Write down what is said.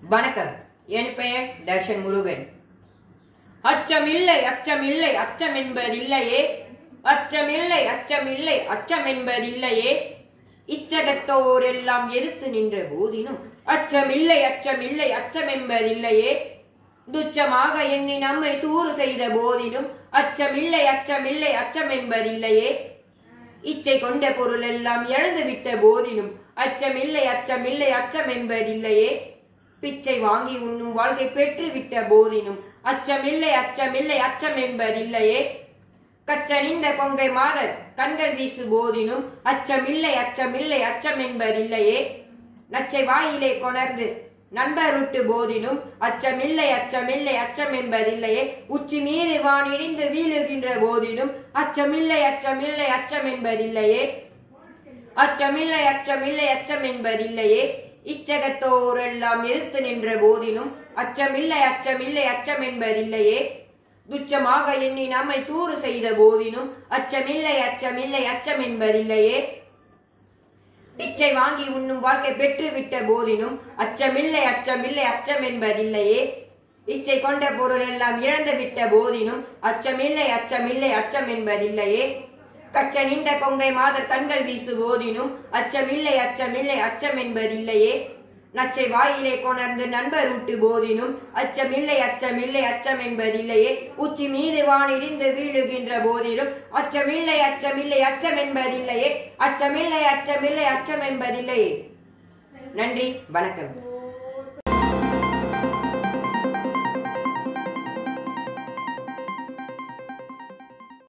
வணக்கம் என் பெயர் தர்ஷன் முருகன் அச்சமில்லை அச்சமில்லை அச்சம் என்பதில்லையே அச்சமில்லை அச்சமில்லை அச்சம் என்பதில்லையே இச்சகத்தோர் எல்லாம் எதிர்த்து நின்ற போதினும் அச்சமில்லை அச்சமில்லை அச்சம் என்பதில்லையே துச்சமாக எண்ணி நம்மை தூறு செய்த போதிலும் அச்சமில்லை அச்சமில்லை அச்சம் என்பதில்லையே இச்சை கொண்ட பொருள் எல்லாம் இழந்து விட்ட போதிலும் அச்சமில்லை அச்சமில்லை அச்சம் என்பதில்லையே பிச்சை வாங்கி உண்ணும் வாழ்க்கை பெற்று விட்ட போதினும் அச்சமில்லை அச்சமில்லை அச்சம் என்பதில்லையே கச்சனிந்த கொங்கை மாதர் கண்கள் வீசு போதினும் அச்சமில்லை அச்சமில்லை அச்சம் என்பதில்லையே நச்சை வாயிலே கொணர்ந்து நண்பருட்டு போதினும் அச்சமில்லை அச்சமில்லை அச்சம் என்பதில்லையே உச்சி மீது வான் இடிந்து வீழுகின்ற போதிலும் அச்சமில்லை அச்சமில்லை அச்சம் என்பதில்லையே அச்சமில்லை அச்சமில்லை அச்சம் என்பதில்லையே இச்சகத்தோரெல்லாம் எதிர்த்து நின்ற போதிலும் அச்சமில்லை அச்சமில்லை அச்சம் என்பதில்லையே துச்சமாக எண்ணி நம்மை தூறு செய்த போதினும் அச்சமில்லை அச்சமில்லை அச்சம் என்பதில்லையே பிச்சை வாங்கி உண்ணும் வாழ்க்கை பெற்று விட்ட போதினும் அச்சமில்லை அச்சமில்லை அச்சம் என்பதில்லையே இச்சை கொண்ட பொருள் எல்லாம் இழந்து விட்ட போதினும் அச்சமில்லை அச்சமில்லை அச்சம் என்பதில்லையே கச்சன் இந்த கொங்கை மாதர் கண்கள் வீசு போதினும் அச்சமில்லை அச்சமில்லை அச்சம் என்பதில்லையே நச்சை வாயிலே கொணர்ந்து நண்பர் ஊட்டு போதினும் அச்சமில்லை அச்சமில்லை அச்சம் என்பதில்லையே உச்சி மீது வானிடிந்து வீழுகின்ற போதிலும் அச்சமில்லை அச்சமில்லை அச்சம் என்பதில்லையே அச்சமில்லை அச்சமில்லை அச்சம் என்பதில்லையே நன்றி வணக்கம்